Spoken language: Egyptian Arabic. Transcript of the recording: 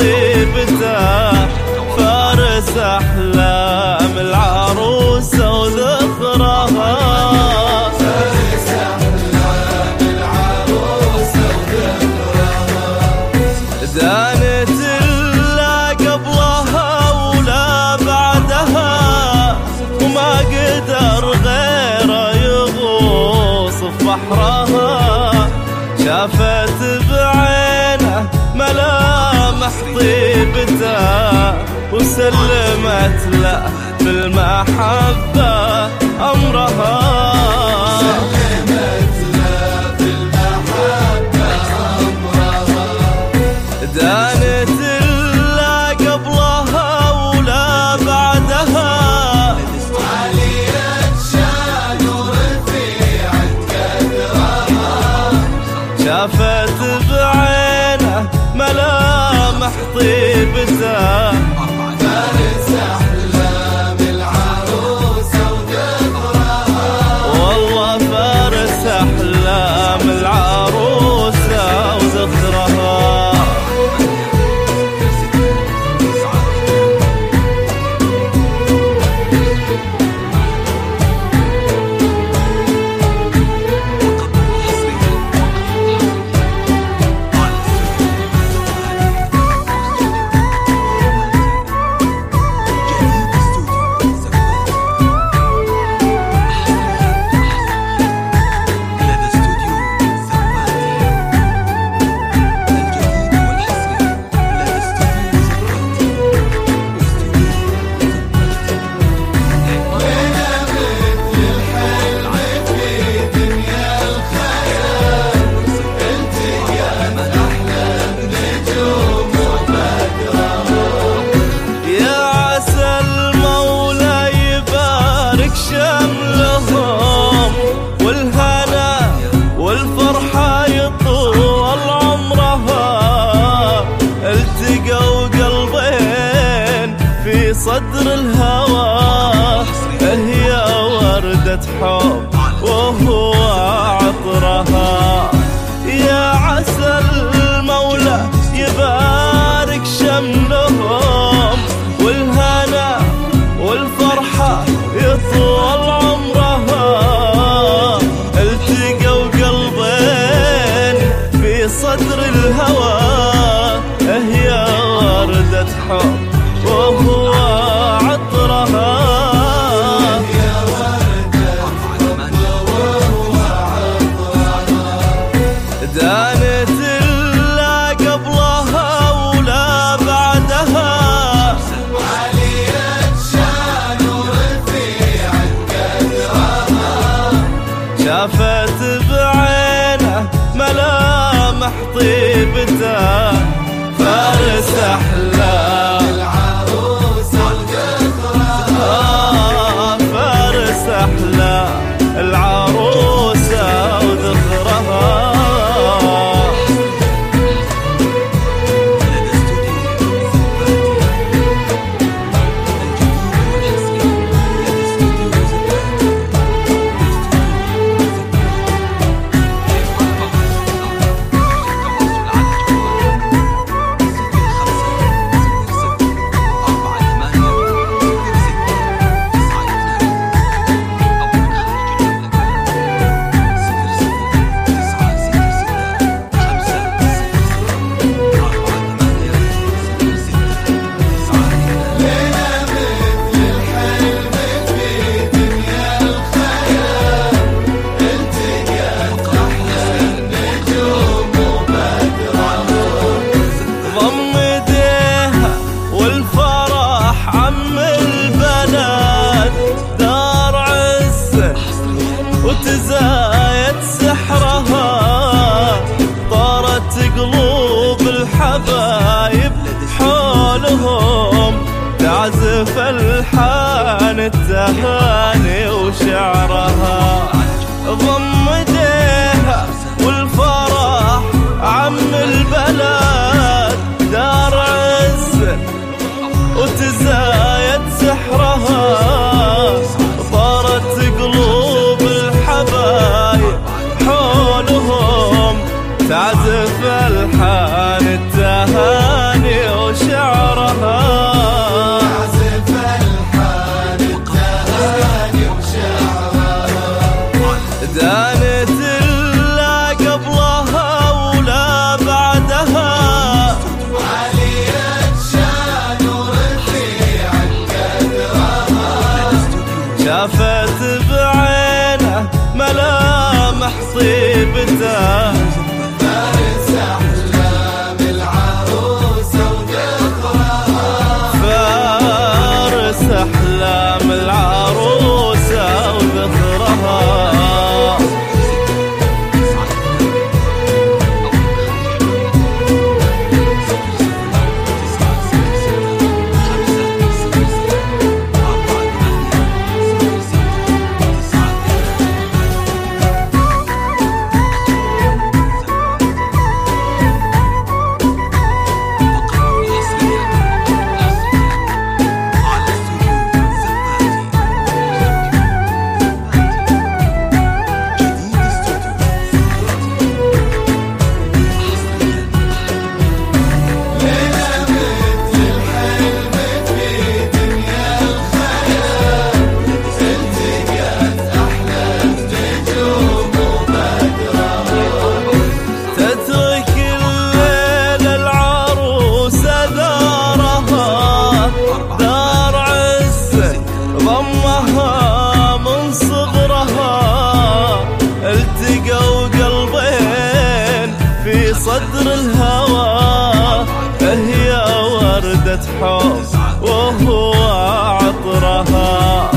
طيبته فارس أحلام العروسة وذخرها دانت لا قبلها ولا بعدها وما قدر غيره يغوص في بحرها شافت بعينه ملامح طيبته وسلمت له بالمحبة أمرها دانت لا قبلها ولا بعدها شافت بعينه ملامح طيبته والله فارس أحلام العروسة وذخرها يا عسى المولى يبارك شملهم والهنا والفرحة يطول عمرها التقوا قلبين في صدر الهوى هي وردة حب وهو عطرها يا عسى المولى يبارك شملهم والهنا والفرحة يطول عمرها التقوا قلبين في صدر الهوى هي وردة حب وهو عطرها دانت لا قبلها ولا بعدها شافت بعينه ملامح طيبته فارس أحلام آه فارس أحلام العروسة وذخرها ضم ايديها والفرح عم البلد دار عز وتزايد سحرها طارت قلوب الحبايب حولهم تعزف الحان التهاني وشعرها ضم ايديها والفرح عم البلد دار عز وتزايد سحرها طارت قلوب الحبايب حولهم تعزف الحان التهاني وش التقوا قلبين في صدر الهوى فهي وردة حب وهو عطرها